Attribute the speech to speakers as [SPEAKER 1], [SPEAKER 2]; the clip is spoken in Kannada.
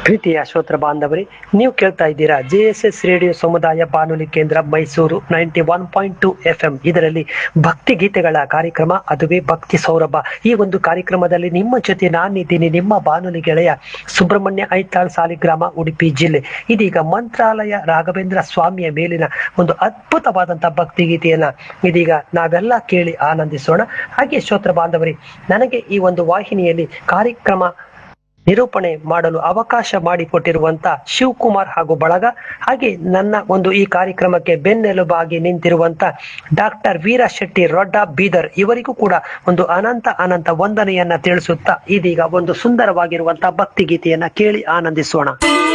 [SPEAKER 1] ಪ್ರೀತಿಯ ಶ್ರೋತ್ರ ಬಾಂಧವರೇ ನೀವು ಕೇಳ್ತಾ ಇದ್ದೀರಾ ಜೆ ಎಸ್ ಎಸ್ ರೇಡಿಯೋ ಸಮುದಾಯ ಬಾನುಲಿ ಕೇಂದ್ರ Mysuru ninety one point two F M ಇದರಲ್ಲಿ ಭಕ್ತಿ ಗೀತೆಗಳ ಕಾರ್ಯಕ್ರಮ ಅದುವೇ ಭಕ್ತಿ ಸೌರಭ ಈ ಒಂದು ಕಾರ್ಯಕ್ರಮದಲ್ಲಿ ನಿಮ್ಮ ಜೊತೆ ನಾನಿದ್ದೀನಿ ನಿಮ್ಮ ಬಾನುಲಿ ಗೆಳೆಯ ಸುಬ್ರಹ್ಮಣ್ಯ ಐತಾಳ್ ಸಾಲಿಗ್ರಾಮ ಉಡುಪಿ ಜಿಲ್ಲೆ ಇದೀಗ ಮಂತ್ರಾಲಯ ರಾಘವೇಂದ್ರ ಸ್ವಾಮಿಯ ಮೇಲಿನ ಒಂದು ಅದ್ಭುತವಾದಂತಹ ಭಕ್ತಿ ಗೀತೆಯನ್ನ ಇದೀಗ ನಾವೆಲ್ಲ ಕೇಳಿ ಆನಂದಿಸೋಣ ಹಾಗೆ ಶ್ರೋತ್ರ ಬಾಂಧವರೇ ನನಗೆ ಈ ಒಂದು ವಾಹಿನಿಯಲ್ಲಿ ಕಾರ್ಯಕ್ರಮ ನಿರೂಪಣೆ ಮಾಡಲು ಅವಕಾಶ ಮಾಡಿಕೊಟ್ಟಿರುವಂತ ಶಿವಕುಮಾರ್ ಹಾಗೂ ಬಳಗ ಹಾಗೆ ನನ್ನ ಒಂದು ಈ ಕಾರ್ಯಕ್ರಮಕ್ಕೆ ಬೆನ್ನೆಲುಬಾಗಿ ನಿಂತಿರುವಂತ ಡಾಕ್ಟರ್ ವೀರ ಶೆಟ್ಟಿ ರೊಡ್ಡ ಬೀದರ್ ಇವರಿಗೂ ಕೂಡ ಒಂದು ಅನಂತ ಅನಂತ ವಂದನೆಯನ್ನ ತಿಳಿಸುತ್ತಾ ಇದೀಗ ಒಂದು ಸುಂದರವಾಗಿರುವಂತಹ ಭಕ್ತಿ ಗೀತೆಯನ್ನ ಕೇಳಿ ಆನಂದಿಸೋಣ